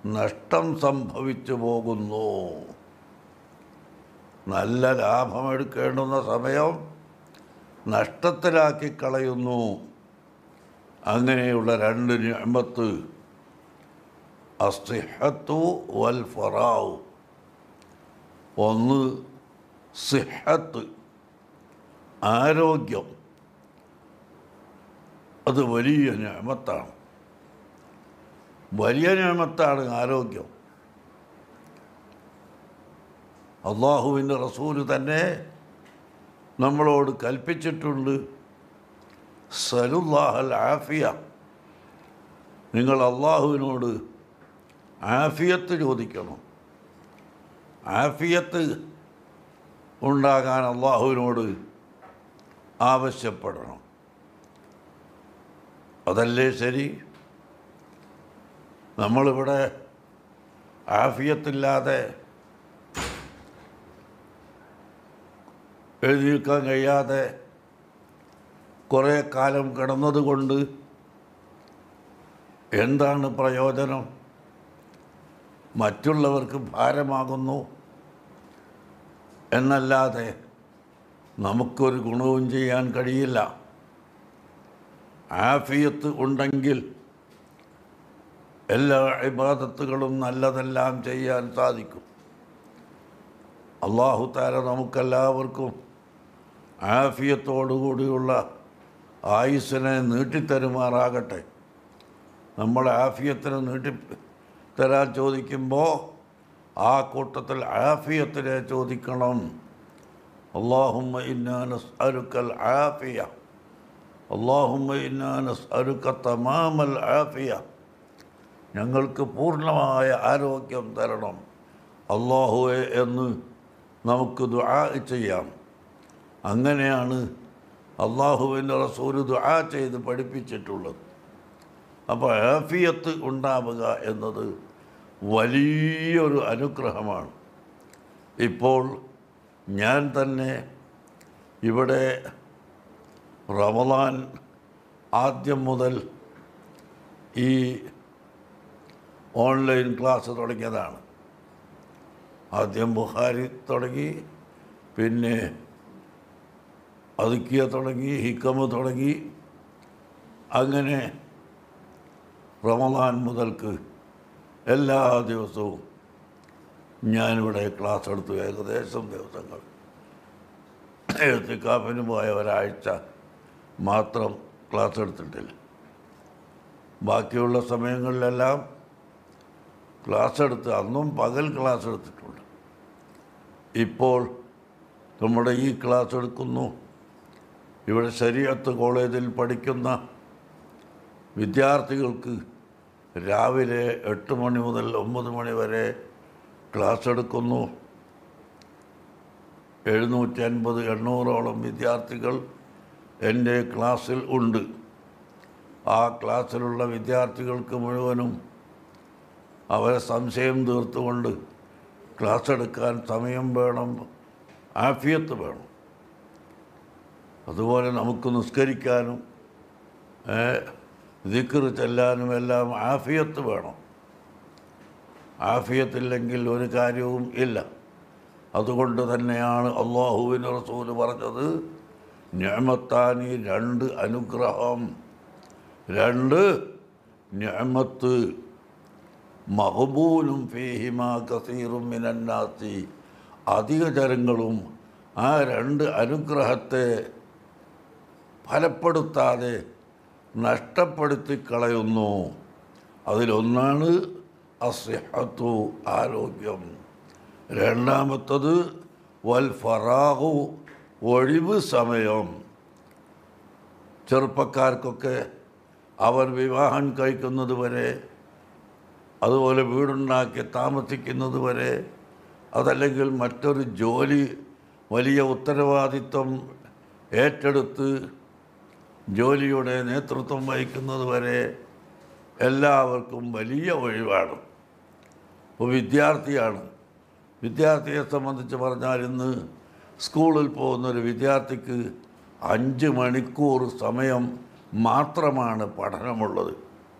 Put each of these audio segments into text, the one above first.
നഷ്ടം സംഭവിച്ചു പോകുന്നു നല്ല ലാഭമെടുക്കേണ്ടുന്ന സമയം നഷ്ടത്തിലാക്കി കളയുന്നു അങ്ങനെയുള്ള രണ്ട് ഞമ്മത്ത് അസിഹത്തു വൽ ഫറാവ് ഒന്ന് സിഹത്ത് ആരോഗ്യം അത് വലിയ ഞാമത്താണ് വലിയ ഞാമത്താണ് ആരോഗ്യം അള്ളാഹുവിൻ്റെ റസൂല് തന്നെ നമ്മളോട് കൽപ്പിച്ചിട്ടുണ്ട് സലുല്ലാഹൽ ആഫിയ നിങ്ങൾ അള്ളാഹുവിനോട് ആഫിയത്ത് ചോദിക്കണം ആഫിയത്ത് ഉണ്ടാകാൻ അള്ളാഹുവിനോട് ആവശ്യപ്പെടണം അതല്ലേ ശരി നമ്മളിവിടെ ആഫിയത്തില്ലാതെ എഴുതിയിരിക്കാൻ കഴിയാതെ കുറേ കാലം കിടന്നതുകൊണ്ട് എന്താണ് പ്രയോജനം മറ്റുള്ളവർക്ക് ഭാരമാകുന്നു എന്നല്ലാതെ നമുക്കൊരു ഗുണവും ചെയ്യാൻ കഴിയില്ല ആഫിയത്ത് ഉണ്ടെങ്കിൽ എല്ലാ ഇബാദത്തുകളും നല്ലതെല്ലാം ചെയ്യാൻ സാധിക്കും അള്ളാഹു താര നമുക്കെല്ലാവർക്കും ആഫിയത്തോടുകൂടിയുള്ള ആയുസ്സിനെ നീട്ടിത്തരുമാറാകട്ടെ നമ്മൾ ആഫിയത്തിന് നീട്ടി തരാൻ ചോദിക്കുമ്പോൾ ആ കൂട്ടത്തിൽ ആഫിയത്തിനെ ചോദിക്കണം അള്ളാഹുമ്മ ഇന്നാനസ് അരുക്കൽ ആഫിയ അള്ളാഹുമ്മ ഇന്നാനസ് അരുക്ക തമാമൽ ആഫിയ ഞങ്ങൾക്ക് പൂർണ്ണമായ ആരോഗ്യം തരണം അള്ളാഹുവെ എന്ന് നമുക്ക് ദുആ ചെയ്യാം അങ്ങനെയാണ് അള്ളാഹുവിൻ്റെ റസൂല് ദുആ ചെയ്ത് പഠിപ്പിച്ചിട്ടുള്ളത് അപ്പോൾ ആഫിയത്ത് ഉണ്ടാവുക എന്നത് വലിയൊരു അനുഗ്രഹമാണ് ഇപ്പോൾ ഞാൻ തന്നെ ഇവിടെ റമദാൻ ആദ്യം മുതൽ ഈ ഓൺലൈൻ ക്ലാസ് തുടങ്ങിയതാണ് ആദ്യം ബുഹാരി തുടങ്ങി പിന്നെ അതുക്കിയ തുടങ്ങി ഹിക്കമ് തുടങ്ങി അങ്ങനെ റമദാൻ മുതൽക്ക് എല്ലാ ദിവസവും ഞാനിവിടെ ക്ലാസ് എടുത്തു ഏകദേശം ദിവസങ്ങൾ എഴുത്തിക്കാപ്പിന് പോയ ഒരാഴ്ച മാത്രം ക്ലാസ് എടുത്തിട്ടില്ല ബാക്കിയുള്ള സമയങ്ങളിലെല്ലാം ക്ലാസ് എടുത്ത് അന്നും പകൽ ക്ലാസ് എടുത്തിട്ടുണ്ട് ഇപ്പോൾ നമ്മുടെ ഈ ക്ലാസ് എടുക്കുന്നു ഇവിടെ ശരീരത്ത് കോളേജിൽ പഠിക്കുന്ന വിദ്യാർത്ഥികൾക്ക് രാവിലെ എട്ട് മണി മുതൽ ഒമ്പത് മണി വരെ ക്ലാസ് എടുക്കുന്നു എഴുന്നൂറ്റി അൻപത് എണ്ണൂറോളം വിദ്യാർത്ഥികൾ എൻ്റെ ക്ലാസ്സിൽ ഉണ്ട് ആ ക്ലാസ്സിലുള്ള വിദ്യാർത്ഥികൾക്ക് മുഴുവനും അവരെ സംശയം തീർത്തുകൊണ്ട് ക്ലാസ് എടുക്കാൻ സമയം വേണം ആഫിയത്ത് വേണം അതുപോലെ നമുക്ക് നിസ്കരിക്കാനും ദിക്കർ ചെല്ലാനും എല്ലാം ആഫിയത്ത് വേണം ആഫിയത്തില്ലെങ്കിൽ ഒരു കാര്യവും ഇല്ല അതുകൊണ്ട് തന്നെയാണ് അള്ളാഹുവിന് റസൂല് പറഞ്ഞത് ഞാമത്താനി രണ്ട് അനുഗ്രഹം രണ്ട് ഞാമത്ത് മഹബൂലും ഫേഹിമ കസീറും മിനന്നാസി അധിക ജനങ്ങളും ആ രണ്ട് അനുഗ്രഹത്തെ ഫലപ്പെടുത്താതെ നഷ്ടപ്പെടുത്തി കളയുന്നു അതിലൊന്നാണ് അസിഹത്തു ആരോഗ്യം രണ്ടാമത്തത് വൽ ഫറാഹു ഒഴിവ് സമയം ചെറുപ്പക്കാർക്കൊക്കെ അവർ വിവാഹം കഴിക്കുന്നത് വരെ അതുപോലെ വീടുണ്ടാക്കി താമസിക്കുന്നത് വരെ അതല്ലെങ്കിൽ മറ്റൊരു ജോലി വലിയ ഉത്തരവാദിത്വം ഏറ്റെടുത്ത് ജോലിയുടെ നേതൃത്വം വഹിക്കുന്നത് വരെ എല്ലാവർക്കും വലിയ ഒഴിവാണ് ഇപ്പോൾ വിദ്യാർത്ഥിയാണ് വിദ്യാർത്ഥിയെ സംബന്ധിച്ച് പറഞ്ഞാൽ ഇന്ന് സ്കൂളിൽ പോകുന്ന ഒരു വിദ്യാർത്ഥിക്ക് അഞ്ച് മണിക്കൂർ സമയം മാത്രമാണ് പഠനമുള്ളത്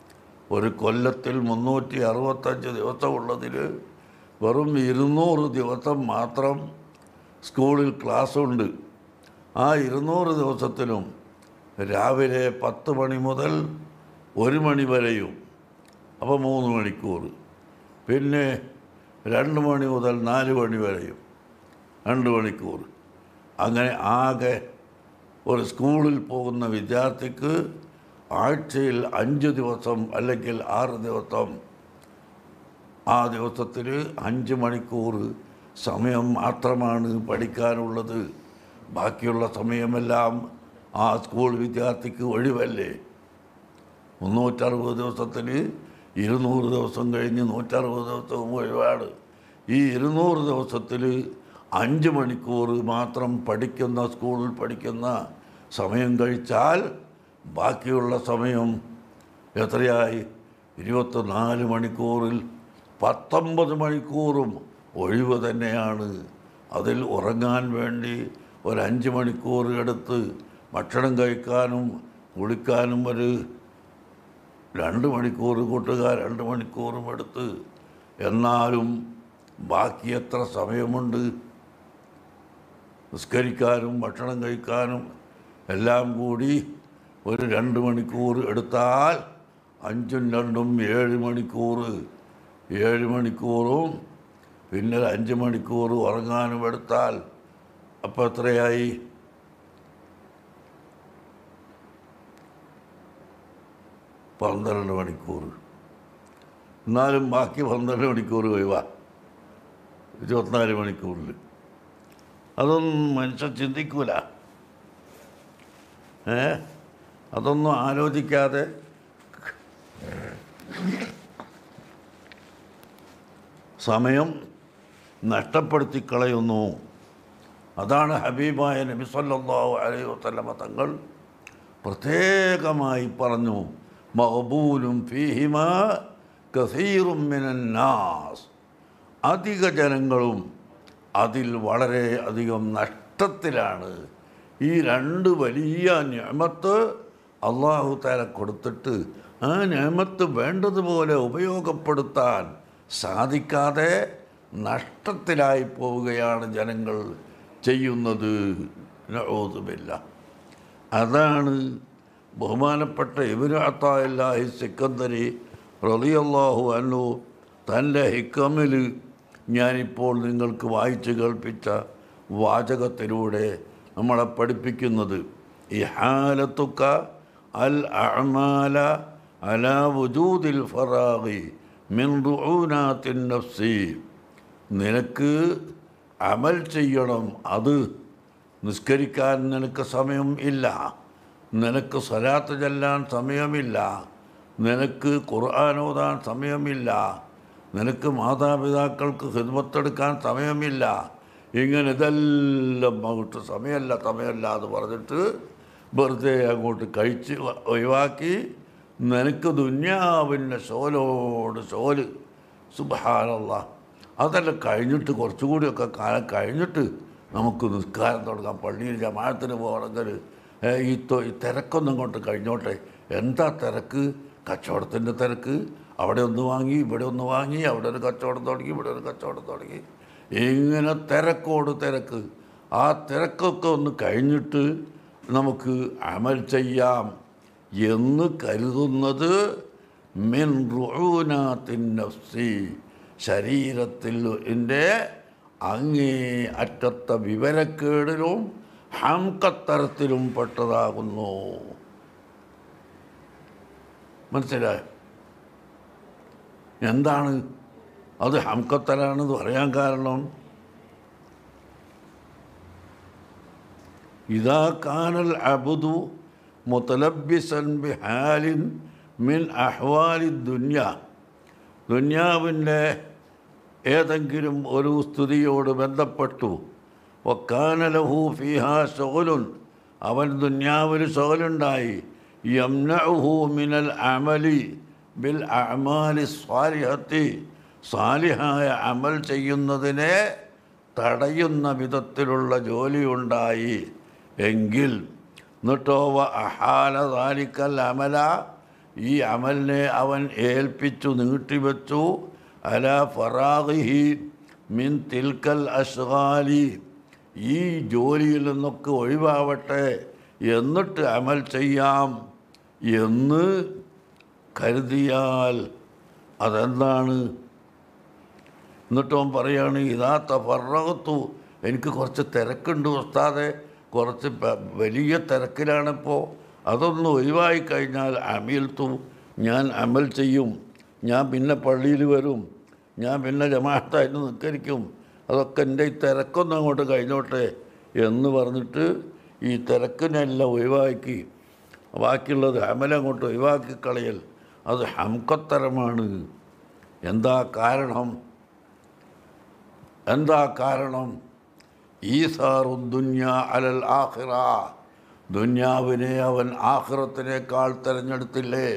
ഒരു കൊല്ലത്തിൽ മുന്നൂറ്റി അറുപത്തഞ്ച് ദിവസമുള്ളതിൽ വെറും ഇരുന്നൂറ് ദിവസം മാത്രം സ്കൂളിൽ ക്ലാസ്സുണ്ട് ആ ഇരുന്നൂറ് ദിവസത്തിലും രാവിലെ പത്ത് മണി മുതൽ ഒരു മണി വരെയും അപ്പോൾ മൂന്ന് മണിക്കൂർ പിന്നെ രണ്ട് മണി മുതൽ നാല് മണി വരെയും രണ്ട് മണിക്കൂർ അങ്ങനെ ആകെ ഒരു സ്കൂളിൽ പോകുന്ന വിദ്യാർത്ഥിക്ക് ആഴ്ചയിൽ അഞ്ച് ദിവസം അല്ലെങ്കിൽ ആറ് ദിവസം ആ ദിവസത്തിൽ അഞ്ച് മണിക്കൂർ സമയം മാത്രമാണ് പഠിക്കാനുള്ളത് ബാക്കിയുള്ള സമയമെല്ലാം ആ സ്കൂൾ വിദ്യാർത്ഥിക്ക് ഒഴിവല്ലേ മുന്നൂറ്ററുപത് ദിവസത്തിൽ ഇരുന്നൂറ് ദിവസം കഴിഞ്ഞ് നൂറ്ററുപത് ദിവസവും ഒഴിവാണ് ഈ ഇരുന്നൂറ് ദിവസത്തിൽ അഞ്ച് മണിക്കൂർ മാത്രം പഠിക്കുന്ന സ്കൂളിൽ പഠിക്കുന്ന സമയം കഴിച്ചാൽ ബാക്കിയുള്ള സമയം എത്രയായി ഇരുപത്തിനാല് മണിക്കൂറിൽ പത്തൊമ്പത് മണിക്കൂറും ഒഴിവ് തന്നെയാണ് അതിൽ ഉറങ്ങാൻ വേണ്ടി ഒരു അഞ്ച് മണിക്കൂർ എടുത്ത് ഭക്ഷണം കഴിക്കാനും കുളിക്കാനും ഒരു രണ്ട് മണിക്കൂർ കൂട്ടുക രണ്ട് മണിക്കൂറും എടുത്ത് എന്നാലും ബാക്കി എത്ര സമയമുണ്ട് നിസ്കരിക്കാനും ഭക്ഷണം കഴിക്കാനും എല്ലാം കൂടി ഒരു രണ്ട് മണിക്കൂർ എടുത്താൽ അഞ്ചും രണ്ടും ഏഴ് മണിക്കൂർ ഏഴ് മണിക്കൂറും പിന്നെ ഒരു അഞ്ച് മണിക്കൂർ ഉറങ്ങാനും എടുത്താൽ അപ്പോൾ എത്രയായി പന്ത്രണ്ട് മണിക്കൂർ എന്നാലും ബാക്കി പന്ത്രണ്ട് മണിക്കൂർ ഒഴിവാ ഇരുപത്തിനാല് മണിക്കൂറിൽ അതൊന്നും മനുഷ്യൻ ചിന്തിക്കൂല ഏ അതൊന്നും ആലോചിക്കാതെ സമയം നഷ്ടപ്പെടുത്തി കളയുന്നു അതാണ് ഹബീബായ നബി സല്ലല്ലാഹു അലൈഹി വസല്ലമ തങ്ങൾ പ്രത്യേകമായി പറഞ്ഞു മഹബൂലും ഫീഹിമ കസീറും മിനന്നാസ് അധിക ജനങ്ങളും അതിൽ വളരെ അധികം നഷ്ടത്തിലാണ് ഈ രണ്ട് വലിയ ഞാമത്ത് അള്ളാഹു താല കൊടുത്തിട്ട് ആ ഞാമത്ത് വേണ്ടതുപോലെ ഉപയോഗപ്പെടുത്താൻ സാധിക്കാതെ നഷ്ടത്തിലായി പോവുകയാണ് ജനങ്ങൾ ചെയ്യുന്നത് നഊദുബില്ല അതാണ് ബഹുമാനപ്പെട്ട ഇബിന് അത്തായില്ലാഹി സിക്കന്ദരി റളിയല്ലാഹു അന്നു തൻ്റെ ഹിക്കമിൽ ഞാനിപ്പോൾ നിങ്ങൾക്ക് വായിച്ചു കേൾപ്പിച്ച വാചകത്തിലൂടെ നമ്മളെ പഠിപ്പിക്കുന്നത് ഈ ഹാലത്തുക്ക അൽ അഅമാല അല വുജൂദിൽ ഫറാഗി മിൻ റുഊനാത്തിൻ നഫ്സി നിനക്ക് അമൽ ചെയ്യണം അത് നിസ്കരിക്കാൻ നിനക്ക് സമയം ഇല്ല നിനക്ക് സ്വലാത്ത് ചെല്ലാൻ സമയമില്ല നിനക്ക് ഖുർആൻ ഓതാൻ സമയമില്ല നിനക്ക് മാതാപിതാക്കൾക്ക് ഹിദ്മത്തെടുക്കാൻ സമയമില്ല ഇങ്ങനെ ഇതെല്ലാം അങ്ങോട്ട് സമയമല്ല സമയമല്ല എന്ന് പറഞ്ഞിട്ട് വെറുതെ അങ്ങോട്ട് കഴിച്ച് ഒഴിവാക്കി നിനക്ക് ദുന്യാവിൻ്റെ ശോലോട് ശോല് സുബഹാനല്ല അതെല്ലാം കഴിഞ്ഞിട്ട് കുറച്ചുകൂടിയൊക്കെ കാലം കഴിഞ്ഞിട്ട് നമുക്ക് നിസ്കാരം തുടങ്ങാം പള്ളിയിൽ ജമാഅത്തിന് പോകണമെങ്കിൽ ഏ, ഈ തൊ- ഈ തിരക്കൊന്നും കൊണ്ട് കഴിഞ്ഞോട്ടെ എന്താ തിരക്ക് കച്ചവടത്തിൻ്റെ തിരക്ക് അവിടെ ഒന്ന് വാങ്ങി ഇവിടെ ഒന്ന് വാങ്ങി അവിടെ ഒരു കച്ചവടം തുടങ്ങി ഇവിടെ ഒരു കച്ചവടം തുടങ്ങി ഇങ്ങനെ തിരക്കോട് തിരക്ക് ആ തിരക്കൊക്കെ ഒന്ന് കഴിഞ്ഞിട്ട് നമുക്ക് അമൽ ചെയ്യാം എന്ന് കരുതുന്നത് മിൻ റുഊനാത്തിൻ നഫ്സി ശരീരത്തിൽ എൻ്റെ അങ്ങേ അറ്റത്തെ വിവരക്കേടിലും ഹംകത്തരത്തിലും പെട്ടതാകുന്നു മനസ്സിലായോ എന്താണ് അത് ഹംകത്തലാണെന്ന് പറയാൻ കാരണം ഇതാ കാനൽ അബുദു മുത്തലബിസൻ ബിഹാലിൻ മിൻ അഹ്വാലി ദുന്യ ദുന്യാവിൻ്റെ ഏതെങ്കിലും ഒരു സ്തുതിയോട് ബന്ധപ്പെട്ടു വക്കാനലഹു ഫിഹാ ഷോലുൻ അവൻ ദുന്യാവിൽ ഷോലുണ്ടായി യംനഹു മിനൽ അമലി ബിൽ അമാലി സ്വാലിഹത്തി സാലിഹായ അമൽ ചെയ്യുന്നതിനെ തടയുന്ന വിധത്തിലുള്ള ജോലിയുണ്ടായി എങ്കിൽ എന്നിട്ടോ വ അഹാല താലിക്കൽ അമല ഈ അമലിനെ അവൻ ഏൽപ്പിച്ചു നീട്ടിവെച്ചു അല ഫറാഹിഹി മിൻ തിൽക്കൽ അഷ്ഗാലി ഈ ജോലിയിൽ നിന്നൊക്കെ ഒഴിവാവട്ടെ എന്നിട്ട് അമൽ ചെയ്യാം എന്ന് കരുതിയാൽ അതെന്താണ് എന്നിട്ട് അവൻ പറയാണ് ഇതാ തഫറകത്തു എനിക്ക് കുറച്ച് തിരക്കുണ്ട് ഉസ്താദെ കുറച്ച് പ- വലിയ തിരക്കിലാണിപ്പോൾ അതൊന്ന് ഒഴിവായി കഴിഞ്ഞാൽ അമീൽത്തു ഞാൻ അമൽ ചെയ്യും ഞാൻ പിന്നെ പള്ളിയിൽ വരും ഞാൻ പിന്നെ ജമാഅത്തായിട്ട് നിൽക്കരിക്കും അതൊക്കെ എൻ്റെ ഈ തിരക്കൊന്നും അങ്ങോട്ട് കഴിഞ്ഞോട്ടെ എന്ന് പറഞ്ഞിട്ട് ഈ തിരക്കിനെല്ലാം ഒഴിവാക്കി ബാക്കിയുള്ളത് അമലങ്ങോട്ട് ഒഴിവാക്കി കളയൽ അത് ഹംക്കത്തരമാണ് എന്താ കാരണം എന്താ കാരണം ഈസാറു ദുന്യ അലൽ ആഖിറ ദുന്യാവിനെ അവൻ ആഖിറത്തിനേക്കാൾ തിരഞ്ഞെടുത്തില്ലേ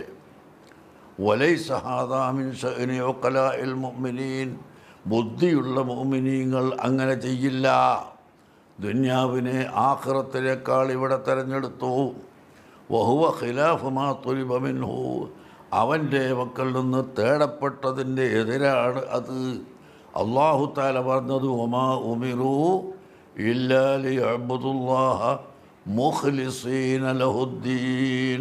വലൈസ ഹാദാ മിൻ ശഅനി ഉഖലാഇൽ മുഅ്മിനീൻ ബുദ്ധിയുള്ള മുഅ്മിനീങ്ങൾ അങ്ങനെ ചെയ്യില്ല ദുന്യാവിനെ ആഖിറത്തിനേക്കാൾ ഇവിടെ തിരഞ്ഞെടുത്തു വഹുവ ഖിലാഫ് മാ തുലിബ മിൻഹു അവൻ്റെ മക്കളിൽ നിന്ന് തേടപ്പെട്ടതിൻ്റെ എതിരാണ് അത് അള്ളാഹു താല പറഞ്ഞത് ഒമാ ഉമിറു ഇല്ലാലി അബ്ദുല്ലാഹ മുഖ്ലിസീന ലഹുദ്ദീൻ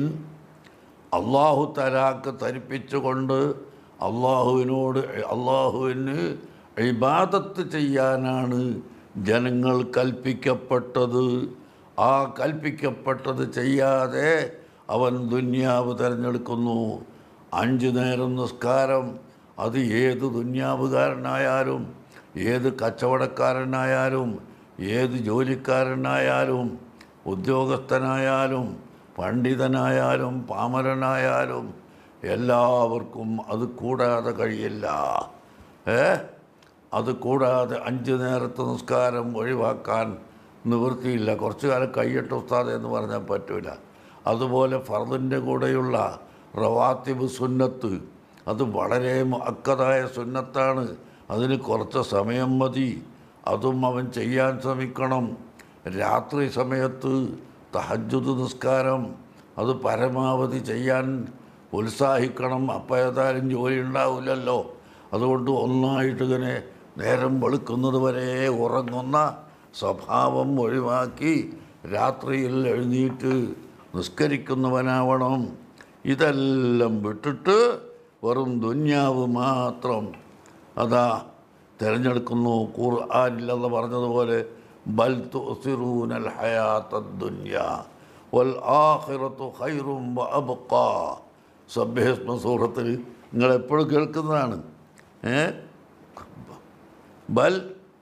അള്ളാഹു തലാക്ക് ധരിപ്പിച്ചുകൊണ്ട് അള്ളാഹുവിനോട് അള്ളാഹുവിന് ഇബാദത്ത് ചെയ്യാനാണ് ജനങ്ങൾ കൽപ്പിക്കപ്പെട്ടത് ആ കൽപ്പിക്കപ്പെട്ടത് ചെയ്യാതെ അവൻ ദുന്യാവ് തിരഞ്ഞെടുക്കുന്നു അഞ്ച് നേരം നിസ്കാരം അത് ഏത് ദുന്യാവുകാരനായാലും ഏത് കച്ചവടക്കാരനായാലും ഏത് ജോലിക്കാരനായാലും ഉദ്യോഗസ്ഥനായാലും പണ്ഡിതനായാലും പാമരനായാലും എല്ലാവർക്കും അത് കൂടാതെ കഴിയില്ല ഏ അത് കൂടാതെ അഞ്ച് നേരത്തെ നിസ്കാരം ഒഴിവാക്കാൻ നിവൃത്തിയില്ല കുറച്ചു കാലം കയ്യട്ട് ഉസ്താദ് എന്ന് പറഞ്ഞാൽ പറ്റില്ല അതുപോലെ ഫർദിൻ്റെ കൂടെയുള്ള റവാത്തിബ് സുന്നത്ത് അത് വളരെ അക്കതായ സുന്നത്താണ് അതിന് കുറച്ച് സമയം മതി അതും അവൻ ചെയ്യാൻ ശ്രമിക്കണം രാത്രി സമയത്ത് തഹജുദ് നിസ്കാരം അത് പരമാവധി ചെയ്യാൻ ഉത്സാഹിക്കണം അപ്പം ഏതായാലും ജോലി ഉണ്ടാവില്ലല്ലോ അതുകൊണ്ട് ഒന്നായിട്ട് ഇങ്ങനെ നേരം വെളുക്കുന്നത് വരെ ഉറങ്ങുന്ന സ്വഭാവം ഒഴിവാക്കി രാത്രിയിൽ എഴുന്നേറ്റ് നിസ്കരിക്കുന്നവനാവണം ഇതെല്ലാം വിട്ടിട്ട് വെറും ദുന്യാവ് മാത്രം അതാ തിരഞ്ഞെടുക്കുന്നു ഖുർആാനില്ലെന്ന് പറഞ്ഞതുപോലെ ബൽ തുസിറൂനൽ ഹയാത്ത ദുന്യ വൽ ആഖിറത്തു ഖൈറും വ അബ്ഖാ സബ്ബിഹിസ്മ സൂറത്തിൽ നിങ്ങൾ എപ്പോഴും കേൾക്കുന്നതാണ് ഏ ബൽ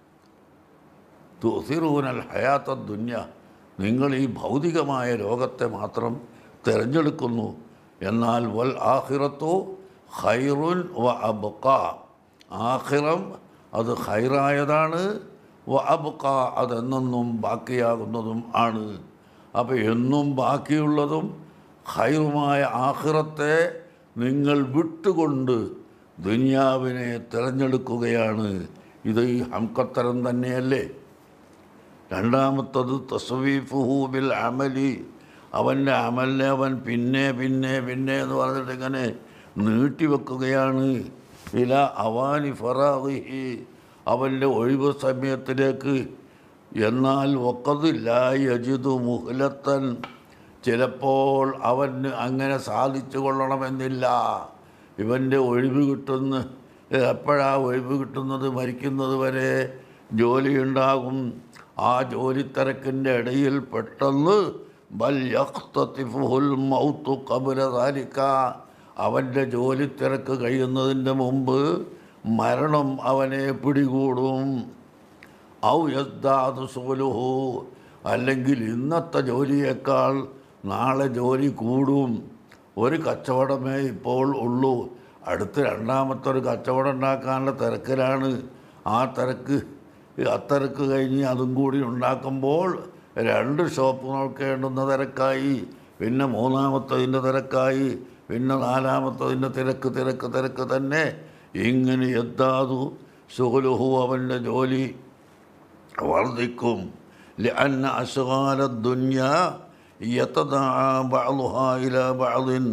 തുസിറൂനൽ ഹയാത്ത ദുന്യ നിങ്ങൾ ഈ ഭൗതികമായ ലോകത്തെ മാത്രം തിരഞ്ഞെടുക്കുന്നു എന്നാൽ വൽ ആഖിറത്തു ഖൈറുൻ വ അബ്ക ആഖിറം അത് ഖൈറായതാണ് വ അബ്ക അതെന്നെന്നും ബാക്കിയാകുന്നതും ആണ് അപ്പോൾ എന്നും ബാക്കിയുള്ളതും ഖൈറുമായ ആഖിറത്തെ നിങ്ങൾ വിട്ടുകൊണ്ട് ദുനിയാവിനെ തിരഞ്ഞെടുക്കുകയാണ് ഇത് ഈ ഹംക്കത്തരം തന്നെയല്ലേ രണ്ടാമത്തത് തസ്വീഫുഹു ബിൽ അമലി അവൻ്റെ അമലിനെ അവൻ പിന്നെ പിന്നെ പിന്നെ എന്ന് പറഞ്ഞിട്ട് ഇങ്ങനെ നീട്ടിവെക്കുകയാണ് ഇല അവാനി ഫറാഹി അവൻ്റെ ഒഴിവ് സമയത്തിലേക്ക് എന്നാൽ ഒക്കതില്ല യജിദു മുഹ്ലത്തൻ ചിലപ്പോൾ അവന് അങ്ങനെ സാധിച്ചു കൊള്ളണമെന്നില്ല ഇവൻ്റെ ഒഴിവ് കിട്ടുന്ന എപ്പോഴാ ഒഴിവ് കിട്ടുന്നത് മരിക്കുന്നത് വരെ ജോലിയുണ്ടാകും ആ ജോലിത്തിരക്കിൻ്റെ ഇടയിൽ പെട്ടെന്ന് ബൽ യഖ്തതിഫുൽ മൗത്തു കബുല താലിക്ക അവൻ്റെ ജോലിത്തിരക്ക് കഴിയുന്നതിൻ്റെ മുമ്പ് മരണം അവനെ പിടികൂടും ഔ യദ്ദാദ് സുലുഹു അല്ലെങ്കിൽ ഇന്നത്തെ ജോലിയേക്കാൾ നാളെ ജോലി കൂടും ഒരു കച്ചവടമേ ഇപ്പോൾ ഉള്ളൂ അടുത്ത് രണ്ടാമത്തെ ഒരു കച്ചവടം ഉണ്ടാക്കാനുള്ള തിരക്കിലാണ് ആ തിരക്ക് അത്തിരക്ക് കഴിഞ്ഞ് അതും കൂടി ഉണ്ടാക്കുമ്പോൾ രണ്ട് ഷോപ്പ് നോക്കേണ്ടുന്ന തിരക്കായി പിന്നെ മൂന്നാമത്തതിൻ്റെ തിരക്കായി പിന്നെ നാലാമത്തതിൻ്റെ തിരക്ക് തിരക്ക് തിരക്ക് തന്നെ ഇങ്ങനെ എത്താതു സുഹുലുഹു അവൻ്റെ ജോലി വർദ്ധിക്കും لأن أشغال الدنيا يتداعى بعضها إلى بعض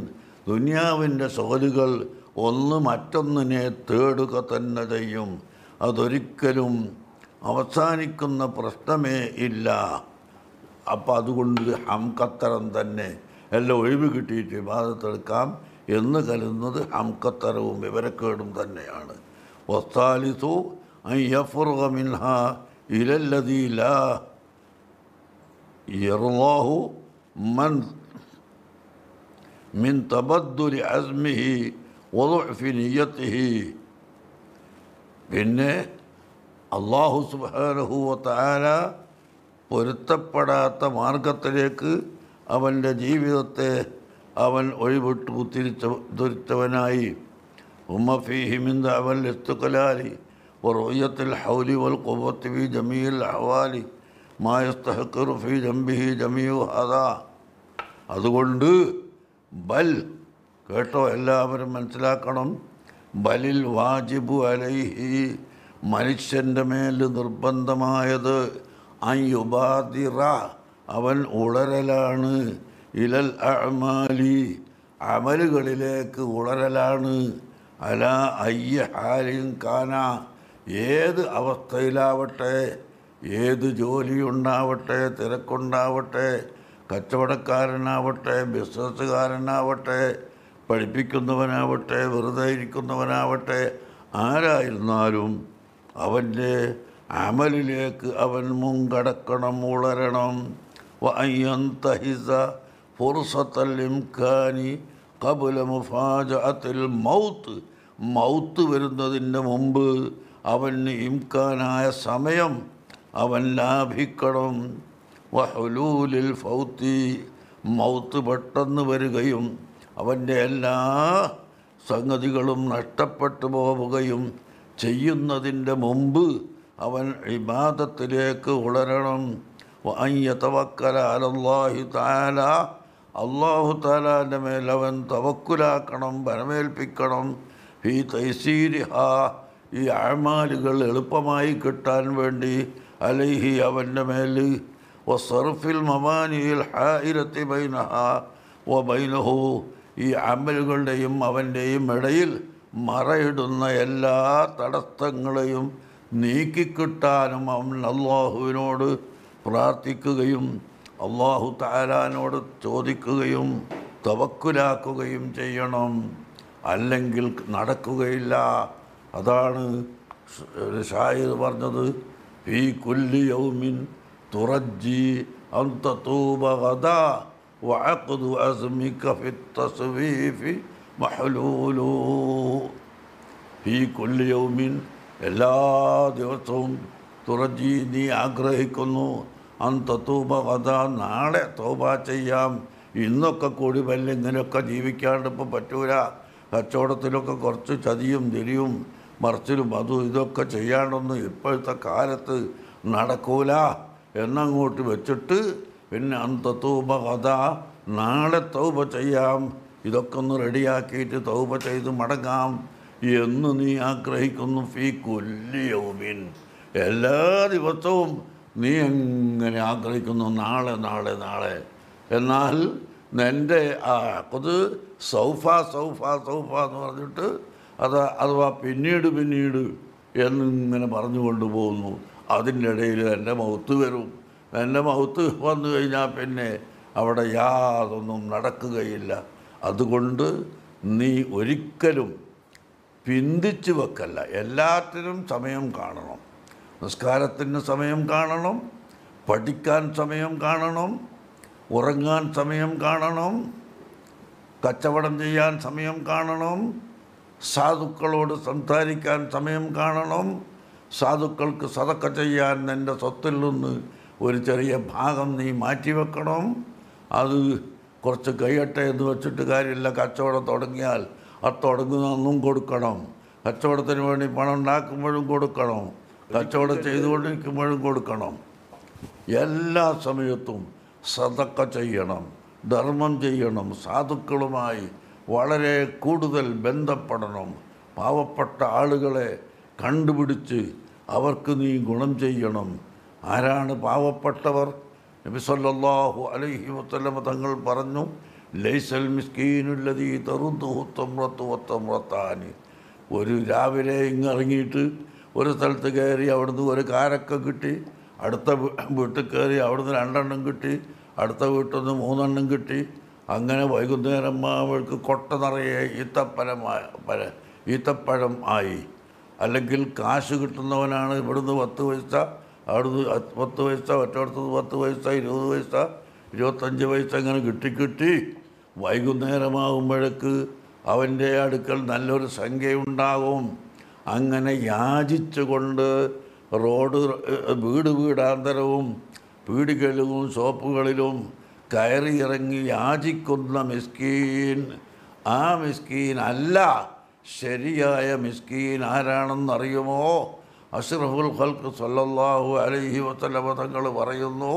ദുനിയാവിൻ്റെ സോലുകൾ ഒന്ന് മറ്റൊന്നിനെ തേടുക തന്നെ ചെയ്യും അതൊരിക്കലും അവസാനിക്കുന്ന പ്രശ്നമേ ഇല്ല അപ്പം അതുകൊണ്ട് ഹംകത്തരം തന്നെ എല്ലാം ഒഴിവ് കിട്ടിയിട്ട് വിവാദത്തെടുക്കാം എന്ന് കരുതുന്നത് ഹംകത്തരവും വിവരക്കേടും തന്നെയാണ് വസ്താലിസു അയ്യഫുറുക മിൻഹ ഇലല്ലതി ലാ യർവാഹു മൻ من تبدل عزمه وضعف نيته പിന്നെ അള്ളാഹു സുബാനഹുവത്താല പൊരുത്തപ്പെടാത്ത മാർഗത്തിലേക്ക് അവൻ്റെ ജീവിതത്തെ അവൻ ഒഴിവിട്ടു തിരിച്ച തിരിച്ചവനായി ഉമ്മഫിഹിമിന്ദ അവൻ എസ്തുക്കലാലി റൊയ്യത്തിൽ ഹൗലി വൽ കൊവത്ത് ഫി ജമീൽ ഹവാലി മായസ്തഹക്കറു ഫി ജംബിഹി ജമീഉ ഹദാ അതുകൊണ്ട് ബൽ കേട്ടോ എല്ലാവരും മനസ്സിലാക്കണം ബലിൽ വാജിബു അലൈഹി മനുഷ്യൻ്റെ മേൽ നിർബന്ധമായത് അയ്യുബാദിറ അവൻ ഉളരലാണ് ഇലൽ അമാലി അമലുകളിലേക്ക് ഉളരലാണ് അല അയ്യ ഹാലിൻ കാന ഏത് അവസ്ഥയിലാവട്ടെ ഏത് ജോലിയുണ്ടാവട്ടെ തിരക്കുണ്ടാവട്ടെ കച്ചവടക്കാരനാവട്ടെ ബിസിനസ്സുകാരനാവട്ടെ പഠിപ്പിക്കുന്നവനാവട്ടെ വെറുതെ ഇരിക്കുന്നവനാവട്ടെ ആരായിരുന്നാലും അവൻ്റെ അമലിലേക്ക് അവൻ മുൻകടക്കണം ഉളരണം വയ്യന്തഹിസ ഫുർസത്തല്ലിംഖാനി കബുല മുഫാജത്തിൽ മൗത്ത് മൗത്ത് വരുന്നതിൻ്റെ മുമ്പ് അവന് ഇംകാനായ സമയം അവൻ ലാഭിക്കണം വഹുലൂലിൽ ഫൗത്തി മൗത്ത് പെട്ടെന്ന് വരികയും അവൻ്റെ എല്ലാ സംഗതികളും നഷ്ടപ്പെട്ടു പോവുകയും ചെയ്യുന്നതിൻ്റെ മുമ്പ് അവൻ ഇബാദത്തിലേക്ക് ഉളരണം അയ്യതവക്കല അലല്ലാഹി താല അള്ളാഹു താലാൻ്റെ മേൽ അവൻ തവക്കുലാക്കണം ബലമേൽപ്പിക്കണം ഈ തൈസീരിഹ ഈ അഴമാലുകൾ എളുപ്പമായി കിട്ടാൻ വേണ്ടി അലൈഹി അവൻ്റെ മേൽ വസർഫിൽ മമാനിയിൽ ഹായിരത്തി ബൈനഹ വ ബൈനഹു ഈ അമലുകളുടെയും അവൻ്റെയും ഇടയിൽ മറയിടുന്ന എല്ലാ തടസ്സങ്ങളെയും നീക്കിക്കിട്ടാനും അവൻ അള്ളാഹുവിനോട് പ്രാർത്ഥിക്കുകയും അള്ളാഹു താലാനോട് ചോദിക്കുകയും തവക്കുലാക്കുകയും ചെയ്യണം അല്ലെങ്കിൽ നടക്കുകയില്ല അതാണ് ഒരു ഷായിർ പറഞ്ഞത് ഫീ കുല്ലി യൗമിൻ തുറജി അന്ത തൂബ ഗദാ وعقد أزمك في التصويف محلول في كل يوم എല്ലാ ദിവസവും തുറജി നീ ആഗ്രഹിക്കുന്നു അന്ത തൂബ കഥ നാളെ തോബ ചെയ്യാം ഇന്നൊക്കെ കൂടി വല്ല ഇങ്ങനെയൊക്കെ ജീവിക്കാണ്ട് ഇപ്പം പറ്റൂല കച്ചവടത്തിലൊക്കെ കുറച്ച് ചതിയും തിരിയും മറിച്ചിലും അതും ഇതൊക്കെ ചെയ്യാണ്ടൊന്നും ഇപ്പോഴത്തെ കാലത്ത് നടക്കൂല എന്നങ്ങോട്ട് വെച്ചിട്ട് പിന്നെ അന്ത തൂബ കഥ നാളെ തൗബ ചെയ്യാം ഇതൊക്കെ ഒന്ന് റെഡിയാക്കിയിട്ട് തൗബ ചെയ്ത് മടങ്ങാം എന്ന് നീ ആഗ്രഹിക്കുന്നു ഫീ കൊല്ലിയൗമിൻ എല്ലാ ദിവസവും നീ എങ്ങനെ ആഗ്രഹിക്കുന്നു നാളെ നാളെ നാളെ എന്നാൽ എൻ്റെ ആ അത് സൗഫ സൗഫ സൗഫ എന്ന് പറഞ്ഞിട്ട് അത് അഥവാ പിന്നീട് പിന്നീട് എന്നിങ്ങനെ പറഞ്ഞുകൊണ്ട് പോകുന്നു അതിൻ്റെ ഇടയിൽ എൻ്റെ മൗത്ത് വരും എൻ്റെ മൗത്ത് വന്നു കഴിഞ്ഞാൽ പിന്നെ അവിടെ യാതൊന്നും നടക്കുകയില്ല അതുകൊണ്ട് നീ ഒരിക്കലും പിന്തിച്ച് വെക്കല്ല എല്ലാറ്റിനും സമയം കാണണം നിസ്കാരത്തിന് സമയം കാണണം പഠിക്കാൻ സമയം കാണണം ഉറങ്ങാൻ സമയം കാണണം കച്ചവടം ചെയ്യാൻ സമയം കാണണം സാധുക്കളോട് സംസാരിക്കാൻ സമയം കാണണം സാധുക്കൾക്ക് സതക്ക ചെയ്യാൻ നിൻ്റെ സ്വത്തിൽ നിന്ന് ഒരു ചെറിയ ഭാഗം നീ മാറ്റിവെക്കണം അത് കുറച്ച് കഴിയട്ടെ എന്ന് വെച്ചിട്ട് കാര്യമില്ല കച്ചവടം തുടങ്ങിയാൽ അത് തുടങ്ങുന്നൊന്നും കൊടുക്കണം കച്ചവടത്തിന് വേണ്ടി പണം ഉണ്ടാക്കുമ്പോഴും കൊടുക്കണം കച്ചവടം ചെയ്തുകൊണ്ടിരിക്കുമ്പോഴും കൊടുക്കണം എല്ലാ സമയത്തും സതക്ക ചെയ്യണം ധർമ്മം ചെയ്യണം സാധുക്കളുമായി വളരെ കൂടുതൽ ബന്ധപ്പെടണം പാവപ്പെട്ട ആളുകളെ കണ്ടുപിടിച്ച് അവർക്ക് നീ ഗുണം ചെയ്യണം ആരാണ് പാവപ്പെട്ടവർ നബി സല്ലല്ലാഹു അലൈഹി വസല്ലമ തങ്ങൾ പറഞ്ഞു ലൈസൽ മിസ്കീനുല്ലതീ തറുദ്ദുഹു തമ്രത്തു വത്തമ്രത്താനി ഒരു രാവിലെ ഇങ്ങിറങ്ങിയിട്ട് ഒരു സ്ഥലത്ത് കയറി അവിടുന്ന് ഒരു കാരക്ക കിട്ടി അടുത്ത വീ- വീട്ടിൽ കയറി അവിടുന്ന് രണ്ടെണ്ണം കിട്ടി അടുത്ത വീട്ടിൽ നിന്ന് മൂന്നെണ്ണം കിട്ടി അങ്ങനെ വൈകുന്നേരം ആവുമ്പോഴേക്ക് കൊട്ട നിറയെ ഈത്തപ്പഴമായ പഴ ഈത്തപ്പഴം ആയി അല്ലെങ്കിൽ കാശ് കിട്ടുന്നവനാണ് ഇവിടുന്ന് പത്ത് പൈസ അവിടുന്ന് അത് പത്ത് പൈസ മറ്റടുത്തത് പത്ത് പൈസ ഇരുപത് പൈസ ഇരുപത്തഞ്ച് പൈസ ഇങ്ങനെ കിട്ടി കിട്ടി വൈകുന്നേരമാകുമ്പോഴേക്ക് അവൻ്റെ അടുക്കൽ നല്ലൊരു സംഖ്യയുണ്ടാകും അങ്ങനെ യാചിച്ചുകൊണ്ട് റോഡ് ഏഹ്, വീട് വീടാന്തരവും പീടികളിലും ഷോപ്പുകളിലും കയറി ഇറങ്ങി യാചിക്കുന്ന മിസ്കീൻ ആ മിസ്കീൻ അല്ല ശരിയായ മിസ്കീൻ ആരാണെന്നറിയുമോ അഷ്റഫുൽ ഖൽക്ക് സല്ലല്ലാഹു അലൈഹി വസല്ലമ തങ്ങൾ പറയുന്നു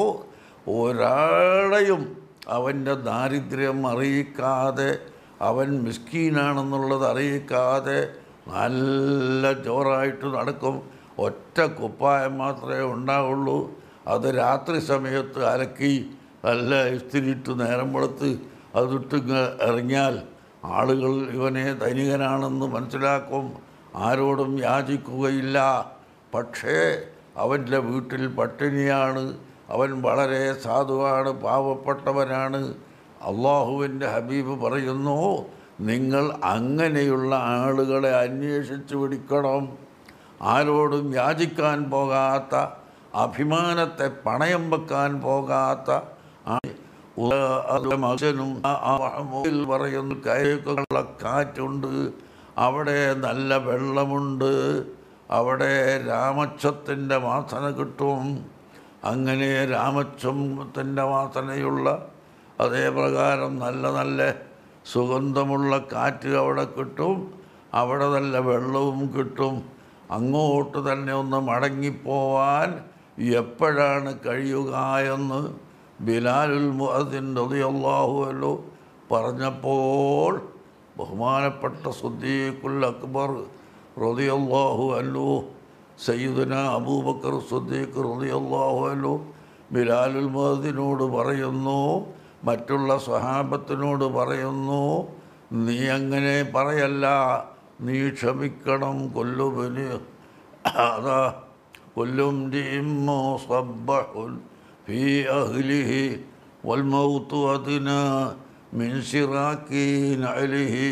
ഒരാളെയും അവൻ്റെ ദാരിദ്ര്യം അറിയിക്കാതെ അവൻ മിസ്കീനാണെന്നുള്ളത് അറിയിക്കാതെ നല്ല ജോറായിട്ട് നടക്കും ഒറ്റ കുപ്പായം മാത്രമേ ഉണ്ടാവുള്ളൂ അത് രാത്രി സമയത്ത് അലക്കി നല്ല ഇസ്തിരിയിട്ട് നേരം വെളുത്ത് അതിട്ട് ഇങ്ങ് ഇറങ്ങിയാൽ ആളുകൾ ഇവനെ ധനികനാണെന്ന് മനസ്സിലാക്കും ആരോടും യാചിക്കുകയില്ല പക്ഷേ അവൻ്റെ വീട്ടിൽ പട്ടിണിയാണ് അവൻ വളരെ സാധുവാണ് പാവപ്പെട്ടവനാണ് അള്ളാഹുവിൻ്റെ ഹബീബ് പറയുന്നു നിങ്ങൾ അങ്ങനെയുള്ള ആളുകളെ അന്വേഷിച്ച് പിടിക്കണം ആരോടും യാചിക്കാൻ പോകാത്ത അഭിമാനത്തെ പണയം വെക്കാൻ പോകാത്ത ആ- ഉ- അത് മകനും ആ- ആ മഹമൂദിൽ പറയുന്നു കയക്കുള്ള കാറ്റുണ്ട് അവിടെ നല്ല വെള്ളമുണ്ട് അവിടെ രാമച്ഛത്തിൻ്റെ വാസന കിട്ടും അങ്ങനെ രാമച്ഛത്തിൻ്റെ വാസനയുള്ള അതേ പ്രകാരം നല്ല നല്ല സുഗന്ധമുള്ള കാറ്റ് അവിടെ കിട്ടും അവിടെ നല്ല വെള്ളവും കിട്ടും അങ്ങോട്ട് തന്നെ ഒന്ന് മടങ്ങിപ്പോവാൻ എപ്പോഴാണ് കഴിയുക എന്ന് ബിലാലുൽ മുഅദ്ദിൻ റളിയല്ലാഹുവല്ലോ പറഞ്ഞപ്പോൾ ബഹുമാനപ്പെട്ട സുദ്ദീഖുൽ അക്ബർ റളിയല്ലാഹു അല്ലു സയ്യിദുന അബൂബക്കർ സുദ്ദീഖ് റളിയല്ലാഹു അല്ലു ബിലാലുൽ മുഅദ്ദിനോട് പറയുന്നു മറ്റുള്ള സ്വഹാബത്തിനോട് പറയുന്നു നീ അങ്ങനെ പറയല്ല നീ ക്ഷമിക്കണം കൊല്ലുബന് അതാ കൊല്ലും മുസബ്ബഹുൻ ഫീ അഹ്ലിഹി വൽമൗത്തു അതിന മിൻ ശിറാക്കി നഅലിഹി